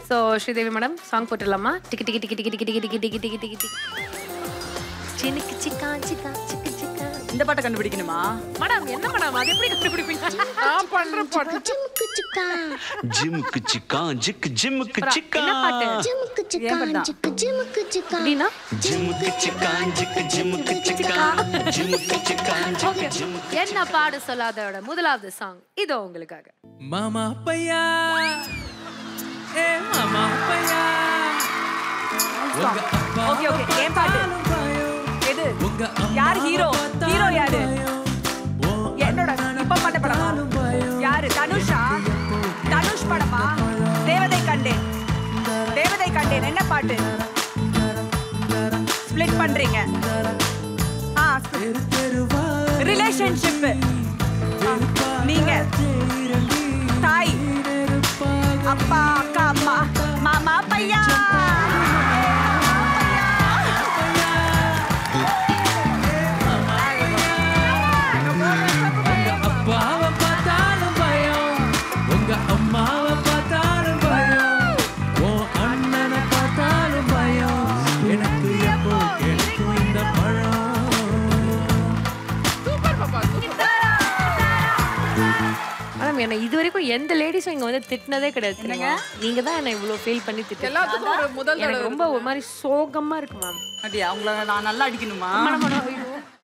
So Sridevi madam song போட்டுடலாமா டிக்கி டிக்கி டிக்கி டிக்கி டிக்கி டிக்கி டிக்கி டிக்கி டிக்கி டிக்கி சினுக்கு சிக்கா சிக்கா சிக்கு சிக்கா இந்த பாட்டை கண்டுபிடிக்கணுமா மேடம் என்ன மேடம் அது எப்படி கண்டுபிடிப்பீங்க நான் பண்ற பாட்டு ஜிமுக்கு சிக்கா ஜிம்க்கு சிக்கா ஜிக் ஜிம்க்கு சிக்கா என்ன பாட்டு ஜிமுக்கு சிக்கா ஜிக்கு ஜிமுக்கு சிக்கா அப்படின்னா ஜிம்க்கு சிக்கா ஜிக் ஜிம்க்கு சிக்கா ஜிம்க்கு சிக்கா ஓகே என்ன பாடு சொல்லாதோட முதலாவது சாங் இதோ உங்களுக்காக மாமா பையா ஏ மாமா பையா உங்க அப்பா ஓகே ஓகே ஏன் பாட்டு எது உங்க அம்மா யார் ஹீரோ ஹீரோ யாரு என்னோட இப்ப பாட்ட படமா யாரு தனுஷா தனுஷ் படமா தேவதை கண்டேன் தேவதை கண்டேன் என்ன பாட்டு ஸ்ப்ளிட் பண்றீங்க ஆ ரிலேஷன்ஷிப் நீங்க தாய் அப்பா அக்கா அம்மா மாமா பையா அப்பாவை பார்த்தாலும் பயம் உங்க அம்மாவை பார்த்தாலும் பயம் உன் அண்ணனை பார்த்தாலும் பயம் எனக்கு எப்போ கிடைக்கும் இந்த பழம் சூப்பர் பாப்பா சூப்பர் மேடம் என்ன இது வரைக்கும் எந்த லேடிஸும் இங்க வந்து திட்டினதே கிடையாது தெரியுமா? நீங்க தான் என்ன இவ்வளவு ஃபீல் பண்ணி திட்டு எல்லாத்துக்கும் ஒரு முதல் எனக்கு தடவை ரொம்ப ஒரு மாதிரி சோகமா இருக்கு மேம் அப்படியா உங்களை நான் நல்லா அடிக்கணுமா மேடம் மேடம் ஐயோ